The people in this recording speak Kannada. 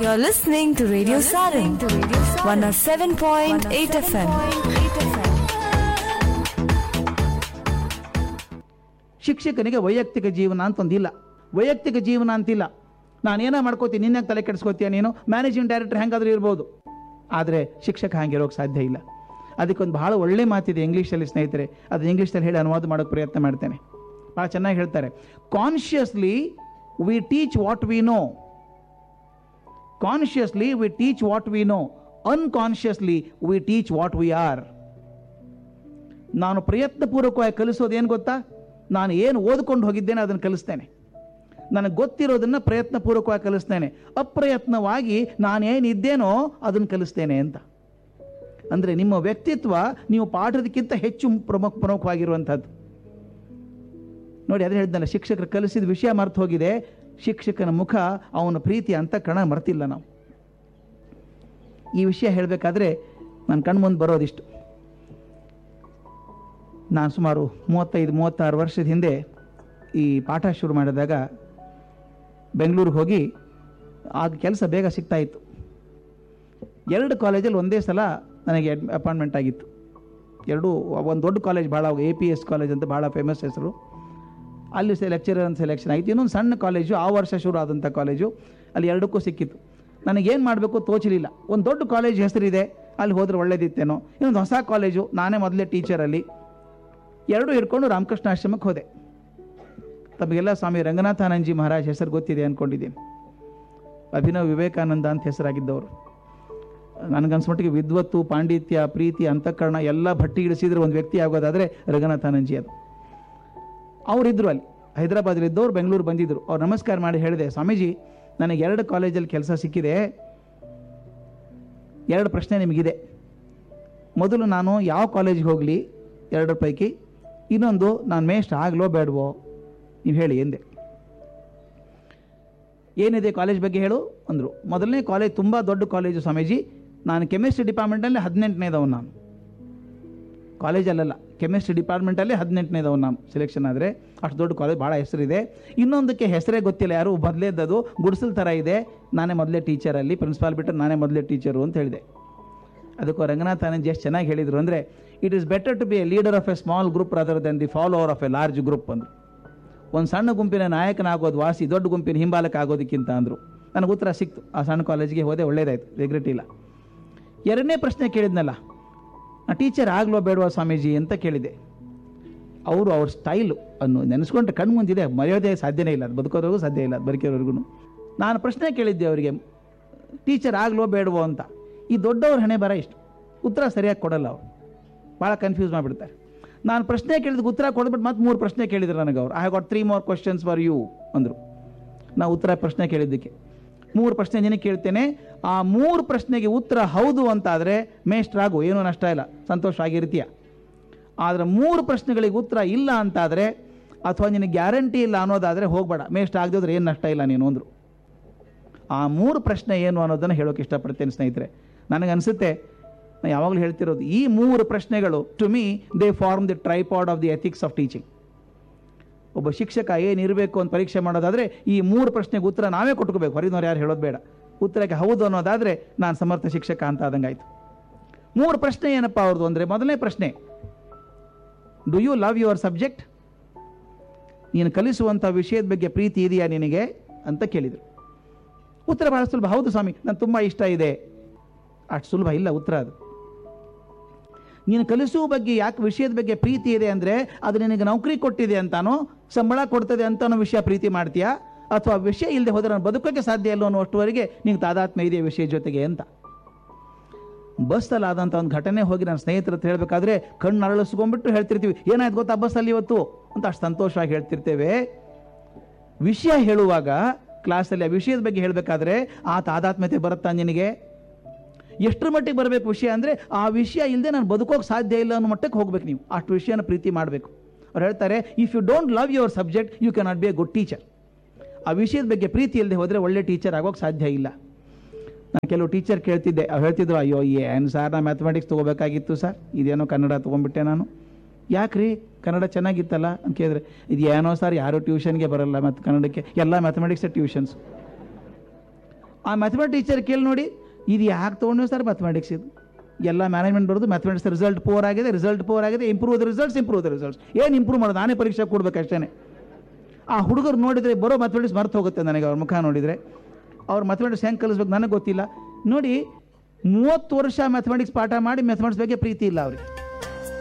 You're listening to Radio Sarin, 107.8 FM. ಶಿಕ್ಷಕನಿಗೆ ವೈಯಕ್ತಿಕ ಜೀವನ ಅಂತ ಒಂದಿಲ್ಲ ವೈಯಕ್ತಿಕ ಜೀವನ ಅಂತಿಲ್ಲ ನಾನೇನೋ ಮಾಡ್ಕೋತೀನಿ ನಿನ್ನಾಗ ತಲೆ ಕೆಡಿಸ್ಕೋತೀಯ ನೀನು ಮ್ಯಾನೇಜಿಂಗ್ ಡೈರೆಕ್ಟರ್ ಹೆಂಗಾದ್ರೂ ಇರ್ಬೋದು ಆದರೆ ಶಿಕ್ಷಕ ಹಂಗಿರೋಕೆ ಸಾಧ್ಯ ಇಲ್ಲ ಅದಕ್ಕೊಂದು ಬಹಳ ಒಳ್ಳೆ ಮಾತಿದೆ ಇಂಗ್ಲೀಷಲ್ಲಿ ಸ್ನೇಹಿತರೆ ಅದು ಇಂಗ್ಲೀಷಲ್ಲಿ ಹೇಳಿ ಅನುವಾದ ಮಾಡೋಕ್ಕೆ ಪ್ರಯತ್ನ ಮಾಡ್ತೇನೆ ಭಾಳ ಚೆನ್ನಾಗಿ ಹೇಳ್ತಾರೆ consciously we teach what we know consciously we teach what we know unconsciously we teach what we are ನಾನು ಪ್ರಯತ್ನಪೂರ್ವಕವಾಗಿ ಕಲಿಸೋದು ಏನು ಗೊತ್ತಾ ನಾನು ಏನು ಓದ್ಕೊಂಡು ಹೋಗಿದ್ದೇನೆ ಅದನ್ನು ಕಲಿಸ್ತೇನೆ ನನಗೆ ಗೊತ್ತಿರೋದನ್ನು ಪ್ರಯತ್ನಪೂರ್ವಕವಾಗಿ ಕಲಿಸ್ತೇನೆ ಅಪ್ರಯತ್ನವಾಗಿ ನಾನೇನಿದ್ದೇನೋ ಅದನ್ನು ಕಲಿಸ್ತೇನೆ ಅಂತ ಅಂದರೆ ನಿಮ್ಮ ವ್ಯಕ್ತಿತ್ವ ನೀವು ಪಾಠದಕ್ಕಿಂತ ಹೆಚ್ಚು ಪ್ರಮುಖ ಪ್ರಮುಖವಾಗಿರುವಂಥದ್ದು ನೋಡಿ ಅದೇ ಹೇಳಿದ್ನಲ್ಲ ಶಿಕ್ಷಕರು ಕಲಿಸಿದ ವಿಷಯ ಮರ್ತು ಹೋಗಿದೆ ಶಿಕ್ಷಕನ ಮುಖ ಅವನ ಪ್ರೀತಿ ಅಂತ ಕಣ ಮರ್ತಿಲ್ಲ ನಾವು ಈ ವಿಷಯ ಹೇಳಬೇಕಾದ್ರೆ ನನ್ನ ಕಣ್ಮುಂದೆ ಬರೋದಿಷ್ಟು ನಾನು ಸುಮಾರು ಮೂವತ್ತೈದು ಮೂವತ್ತಾರು ವರ್ಷದ ಹಿಂದೆ ಈ ಪಾಠ ಶುರು ಮಾಡಿದಾಗ ಬೆಂಗಳೂರಿಗೆ ಹೋಗಿ ಆಗ ಕೆಲಸ ಬೇಗ ಸಿಗ್ತಾ ಇತ್ತು ಎರಡು ಕಾಲೇಜಲ್ಲಿ ಒಂದೇ ಸಲ ನನಗೆ ಅಪಾಯಿಂಟ್ಮೆಂಟ್ ಆಗಿತ್ತು ಎರಡು ಒಂದು ದೊಡ್ಡ ಕಾಲೇಜ್ ಭಾಳ ಎ ಪಿ ಎಸ್ ಕಾಲೇಜ್ ಅಂತ ಭಾಳ ಫೇಮಸ್ ಹೆಸರು ಅಲ್ಲಿ ಸೆ ಲೆಕ್ಚರರ್ ಅಂತ ಸೆಲೆಕ್ಷನ್ ಆಯಿತು ಇನ್ನೊಂದು ಸಣ್ಣ ಕಾಲೇಜು ಆ ವರ್ಷ ಶುರು ಆದಂಥ ಕಾಲೇಜು ಅಲ್ಲಿ ಎರಡಕ್ಕೂ ಸಿಕ್ಕಿತ್ತು ನನಗೇನು ಮಾಡಬೇಕು ತೋಚಲಿಲ್ಲ ಒಂದು ದೊಡ್ಡ ಕಾಲೇಜ್ ಹೆಸರಿದೆ ಅಲ್ಲಿ ಹೋದ್ರೆ ಒಳ್ಳೇದಿತ್ತೇನೋ ಇನ್ನೊಂದು ಹೊಸ ಕಾಲೇಜು ನಾನೇ ಮೊದಲೇ ಟೀಚರಲ್ಲಿ ಎರಡೂ ಹಿಡ್ಕೊಂಡು ರಾಮಕೃಷ್ಣ ಆಶ್ರಮಕ್ಕೆ ಹೋದೆ ತಮಗೆಲ್ಲ ಸ್ವಾಮಿ ರಂಗನಾಥಾನಂದಜಿ ಮಹಾರಾಜ್ ಹೆಸರು ಗೊತ್ತಿದೆ ಅಂದ್ಕೊಂಡಿದ್ದೀನಿ ಅಭಿನವ್ ವಿವೇಕಾನಂದ ಅಂತ ಹೆಸರಾಗಿದ್ದವರು ನನಗನ್ಸ್ಮಟ್ಟಿಗೆ ವಿದ್ವತ್ತು ಪಾಂಡಿತ್ಯ ಪ್ರೀತಿ ಅಂತಃಕರಣ ಎಲ್ಲ ಭಟ್ಟಿ ಇಳಿಸಿದ್ರೆ ಒಂದು ವ್ಯಕ್ತಿ ಆಗೋದಾದರೆ ರಂಗನಾಥಾನಂದಜಿ ಅದು ಅವರಿದ್ದರು ಅಲ್ಲಿ ಹೈದರಾಬಾದಲ್ಲಿದ್ದವ್ರು ಬೆಂಗಳೂರು ಬಂದಿದ್ದರು ಅವ್ರು ನಮಸ್ಕಾರ ಮಾಡಿ ಹೇಳಿದೆ ಸ್ವಾಮೀಜಿ ನನಗೆ ಎರಡು ಕಾಲೇಜಲ್ಲಿ ಕೆಲಸ ಸಿಕ್ಕಿದೆ ಎರಡು ಪ್ರಶ್ನೆ ನಿಮಗಿದೆ ಮೊದಲು ನಾನು ಯಾವ ಕಾಲೇಜಿಗೆ ಹೋಗಲಿ ಎರಡರ ಪೈಕಿ ಇನ್ನೊಂದು ನಾನು ಮೇಸ್ಟ್ ಆಗಲೋ ಬೇಡವೋ ನೀವು ಹೇಳಿ ಎಂದೆ ಏನಿದೆ ಕಾಲೇಜ್ ಬಗ್ಗೆ ಹೇಳು ಅಂದರು ಮೊದಲನೇ ಕಾಲೇಜ್ ತುಂಬ ದೊಡ್ಡ ಕಾಲೇಜು ಸ್ವಾಮೀಜಿ ನಾನು ಕೆಮಿಸ್ಟ್ರಿ ಡಿಪಾರ್ಟ್ಮೆಂಟಲ್ಲಿ ಹದಿನೆಂಟನೇದವನು ನಾನು ಕಾಲೇಜಲ್ಲೆಲ್ಲ ಕೆಮಿಸ್ಟ್ರಿ ಡಿಪಾರ್ಟ್ಮೆಂಟಲ್ಲಿ ಹದಿನೆಂಟನೇದವನು ನಾನು ಸೆಲೆಕ್ಷನ್ ಆದರೆ ಅಷ್ಟು ದೊಡ್ಡ ಕಾಲೇಜ್ ಭಾಳ ಹೆಸರಿದೆ ಇನ್ನೊಂದಕ್ಕೆ ಹೆಸರೇ ಗೊತ್ತಿಲ್ಲ ಯಾರು ಮೊದಲೇದದು ಗುಡಿಸಲ್ ಥರ ಇದೆ ನಾನೇ ಮೊದಲೇ ಟೀಚರಲ್ಲಿ ಪ್ರಿನ್ಸಿಪಾಲ್ ಬಿಟ್ಟರೆ ನಾನೇ ಮೊದಲೇ ಟೀಚರು ಅಂತ ಹೇಳಿದೆ ಅದಕ್ಕೂ ರಂಗನಾಥ್ ಆನಂದ್ ಎಷ್ಟು ಚೆನ್ನಾಗಿ ಹೇಳಿದರು ಅಂದರೆ it is better to be a leader of a small group rather than the follower of a large group ಅಂದರು ಒಂದು ಸಣ್ಣ ಗುಂಪಿನ ನಾಯಕನಾಗೋದು ವಾಸಿ ದೊಡ್ಡ ಗುಂಪಿನ ಹಿಂಬಾಲಕ ಆಗೋದಕ್ಕಿಂತ ಅಂದರು ನನಗೆ ಉತ್ತರ ಸಿಕ್ತು ಆ ಸಣ್ಣ ಕಾಲೇಜಿಗೆ ಹೋದೆ ಒಳ್ಳೇದಾಯ್ತು ರಿಗ್ರೆಟ್ ಇಲ್ಲ ಎರಡನೇ ಪ್ರಶ್ನೆ ಕೇಳಿದ್ನಲ್ಲ ನಾ ಟೀಚರ್ ಆಗ್ಲೋ ಬೇಡವಾ ಸ್ವಾಮೀಜಿ ಅಂತ ಕೇಳಿದೆ ಅವರು ಅವ್ರ ಸ್ಟೈಲು ಅನ್ನು ನೆನೆಸ್ಕೊಂಡ್ರೆ ಕಣ್ಣು ಮುಂದಿದೆ ಮರೆಯೋದೇ ಸಾಧ್ಯನೇ ಇಲ್ಲ ಅದು ಬದುಕೋದ್ರಿಗೂ ಸಾಧ್ಯ ಇಲ್ಲ ಅದು ಬದುಕಿರೋರ್ಗು ನಾನು ಪ್ರಶ್ನೆ ಕೇಳಿದ್ದೆ ಅವರಿಗೆ ಟೀಚರ್ ಆಗ್ಲೋ ಬೇಡವೋ ಅಂತ ಈ ದೊಡ್ಡವ್ರ ಹಣೆ ಬರ ಇಷ್ಟು ಉತ್ತರ ಸರಿಯಾಗಿ ಕೊಡಲ್ಲ ಅವರು ಭಾಳ ಕನ್ಫ್ಯೂಸ್ ಮಾಡಿಬಿಡ್ತಾರೆ ನಾನು ಪ್ರಶ್ನೆ ಕೇಳಿದಕ್ಕೆ ಉತ್ತರ ಕೊಡ್ಬಿಟ್ಟು ಮತ್ತೆ ಮೂರು ಪ್ರಶ್ನೆ ಕೇಳಿದ್ರು ನನಗೆ ಅವರು I have got three more questions for you ಅಂದರು ನಾವು ಉತ್ತರ ಪ್ರಶ್ನೆ ಕೇಳಿದ್ದಕ್ಕೆ ಮೂರು ಪ್ರಶ್ನೆ ನಿನಗೆ ಕೇಳ್ತೇನೆ ಆ ಮೂರು ಪ್ರಶ್ನೆಗೆ ಉತ್ತರ ಹೌದು ಅಂತಾದರೆ ಮೇಷ್ಟ್ರಾಗು ಏನೂ ನಷ್ಟ ಇಲ್ಲ ಸಂತೋಷವಾಗಿರ್ತೀಯ ಆದರೆ ಮೂರು ಪ್ರಶ್ನೆಗಳಿಗೆ ಉತ್ತರ ಇಲ್ಲ ಅಂತಾದರೆ ಅಥವಾ ನಿನಗೆ ಗ್ಯಾರಂಟಿ ಇಲ್ಲ ಅನ್ನೋದಾದರೆ ಹೋಗಬೇಡ ಮೇಷ್ಟ್ ಆಗದಿದ್ರೆ ಏನು ನಷ್ಟ ಇಲ್ಲ ನೀನು ಅಂದರು ಆ ಮೂರು ಪ್ರಶ್ನೆ ಏನು ಅನ್ನೋದನ್ನು ಹೇಳೋಕೆ ಇಷ್ಟಪಡ್ತೇನೆ ಸ್ನೇಹಿತರೆ ನನಗನ್ಸುತ್ತೆ ನಾನು ಯಾವಾಗಲೂ ಹೇಳ್ತಿರೋದು ಈ ಮೂರು ಪ್ರಶ್ನೆಗಳು to me they form the tripod of the ethics of teaching ಒಬ್ಬ ಶಿಕ್ಷಕ ಏನಿರಬೇಕು ಅಂತ ಪರೀಕ್ಷೆ ಮಾಡೋದಾದರೆ ಈ ಮೂರು ಪ್ರಶ್ನೆಗೆ ಉತ್ತರ ನಾವೇ ಕೊಟ್ಕೋಬೇಕು ಹೊರಗಿನವ್ರು ಯಾರು ಹೇಳೋದು ಬೇಡ ಉತ್ತರಕ್ಕೆ ಹೌದು ಅನ್ನೋದಾದರೆ ನಾನು ಸಮರ್ಥ ಶಿಕ್ಷಕ ಅಂತ ಆದಂಗಾಯ್ತು ಮೂರು ಪ್ರಶ್ನೆ ಏನಪ್ಪ ಅವ್ರದ್ದು ಅಂದರೆ ಮೊದಲನೇ ಪ್ರಶ್ನೆ do you love your subject ನೀನು ಕಲಿಸುವಂಥ ವಿಷಯದ ಬಗ್ಗೆ ಪ್ರೀತಿ ಇದೆಯಾ ನಿನಗೆ ಅಂತ ಕೇಳಿದರು ಉತ್ತರ ಬಹಳ ಸುಲಭ ಹೌದು ಸ್ವಾಮಿ ನಾನು ತುಂಬ ಇಷ್ಟ ಇದೆ ಅಷ್ಟು ಸುಲಭ ಇಲ್ಲ ಉತ್ತರ ಅದು ನೀನು ಕಲಿಸುವ ಬಗ್ಗೆ ಯಾಕೆ ವಿಷಯದ ಬಗ್ಗೆ ಪ್ರೀತಿ ಇದೆ ಅಂದರೆ ಅದು ನಿನಗೆ ನೌಕರಿ ಕೊಟ್ಟಿದೆ ಅಂತಾನೋ ಸಂಬಳ ಕೊಡ್ತದೆ ಅಂತಾನೋ ವಿಷಯ ಪ್ರೀತಿ ಮಾಡ್ತೀಯಾ ಅಥವಾ ವಿಷಯ ಇಲ್ಲದೆ ಹೋದರೆ ನಾನು ಬದುಕೋಕ್ಕೆ ಸಾಧ್ಯ ಇಲ್ಲ ಅನ್ನೋಷ್ಟುವರೆಗೆ ನಿಂಗೆ ತಾದಾತ್ಮ್ಯ ಇದೆ ವಿಷಯ ಜೊತೆಗೆ ಅಂತ ಬಸ್ಸಲ್ಲಿ ಆದಂಥ ಒಂದು ಘಟನೆ ಹೋಗಿ ನನ್ನ ಸ್ನೇಹಿತರ ಹತ್ರ ಹೇಳಬೇಕಾದ್ರೆ ಕಣ್ಣು ಅರಳಿಸ್ಕೊಂಡ್ಬಿಟ್ಟು ಹೇಳ್ತಿರ್ತೀವಿ ಏನಾಯ್ತು ಗೊತ್ತಾ ಬಸ್ಸಲ್ಲಿ ಇವತ್ತು ಅಂತ ಅಷ್ಟು ಸಂತೋಷವಾಗಿ ಹೇಳ್ತಿರ್ತೇವೆ ವಿಷಯ ಹೇಳುವಾಗ ಕ್ಲಾಸಲ್ಲಿ ಆ ವಿಷಯದ ಬಗ್ಗೆ ಹೇಳಬೇಕಾದ್ರೆ ಆ ತಾದಾತ್ಮ್ಯತೆ ಬರುತ್ತಾ ನಿನಗೆ ಎಷ್ಟರ ಮಟ್ಟಿಗೆ ಬರಬೇಕು ವಿಷಯ ಅಂದರೆ ಆ ವಿಷಯ ಇಲ್ಲದೆ ನಾನು ಬದುಕೋಕೆ ಸಾಧ್ಯ ಇಲ್ಲ ಅನ್ನೋ ಮಟ್ಟಕ್ಕೆ ಹೋಗ್ಬೇಕು ನೀವು ಅಷ್ಟು ವಿಷಯನ ಪ್ರೀತಿ ಮಾಡಬೇಕು ಅವ್ರು ಹೇಳ್ತಾರೆ if you don't love your subject you can not be a good teacher ಆ ವಿಷಯದ ಬಗ್ಗೆ ಪ್ರೀತಿ ಇಲ್ಲದೆ ಹೋದರೆ ಒಳ್ಳೆ ಟೀಚರ್ ಆಗೋಕೆ ಸಾಧ್ಯ ಇಲ್ಲ ನಾನು ಕೆಲವು ಟೀಚರ್ ಕೇಳ್ತಿದ್ದೆ ಅವ್ರು ಹೇಳ್ತಿದ್ರು ಅಯ್ಯೋ ಏನು ಸರ್ ನಾನು ಮ್ಯಾಥಮೆಟಿಕ್ಸ್ ತೊಗೋಬೇಕಾಗಿತ್ತು ಸರ್ ಇದೇನೋ ಕನ್ನಡ ತೊಗೊಂಡ್ಬಿಟ್ಟೆ ನಾನು ಯಾಕ್ರಿ ಕನ್ನಡ ಚೆನ್ನಾಗಿತ್ತಲ್ಲ ಅಂತ ಕೇಳಿದ್ರೆ ಇದು ಏನೋ ಸರ್ ಯಾರು ಟ್ಯೂಷನ್ಗೆ ಬರಲ್ಲ ಮತ್ತು ಕನ್ನಡಕ್ಕೆ ಎಲ್ಲ ಮ್ಯಾಥಮೆಟಿಕ್ಸ್ ಟ್ಯೂಷನ್ಸ್ ಆ ಮ್ಯಾಥಮೆಟಿಕ್ಸ್ ಟೀಚರ್ ಕೇಳಿ ನೋಡಿ ಇದು ಯಾಕೆ ತೊಗೊಂಡು ಸರ್ ಮ್ಯಾಥಮೆಟಿಕ್ಸ್ ಇದು ಎಲ್ಲ ಮ್ಯಾನೇಜ್ಮೆಂಟ್ ಬರೋದು ಮ್ಯಾಥಮೆಟಿಕ್ಸ್ ರಿಸಲ್ಟ್ ಪೋರ್ ಆಗಿದೆ ರಿಸಲ್ಟ್ ಪೋರ್ ಆಗಿದೆ improve the results improve the results ಏನು ಇಂಪ್ರೂವ್ ಮಾಡೋದು ನಾನೇ ಪರೀಕ್ಷೆ ಕೊಡ್ಬೇಕು ಅಷ್ಟೇ ಆ ಹುಡುಗರು ನೋಡಿದರೆ ಬರೋ ಮ್ಯಾಥಮೆಟಿಕ್ಸ್ ಮರ್ತು ಹೋಗುತ್ತೆ ನನಗೆ ಅವ್ರ ಮುಖ ನೋಡಿದರೆ ಅವ್ರ ಮ್ಯಾಥಮೆಟಿಕ್ಸ್ ಹೆಂಗೆ ಕಲಿಸ್ಬೇಕು ನನಗೆ ಗೊತ್ತಿಲ್ಲ ನೋಡಿ ಮೂವತ್ತು ವರ್ಷ ಮ್ಯಾಥಮೆಟಿಕ್ಸ್ ಪಾಠ ಮಾಡಿ ಮ್ಯಾಥಮೆಟಿಕ್ಸ್ ಬಗ್ಗೆ ಪ್ರೀತಿ ಇಲ್ಲ ಅವ್ರಿಗೆ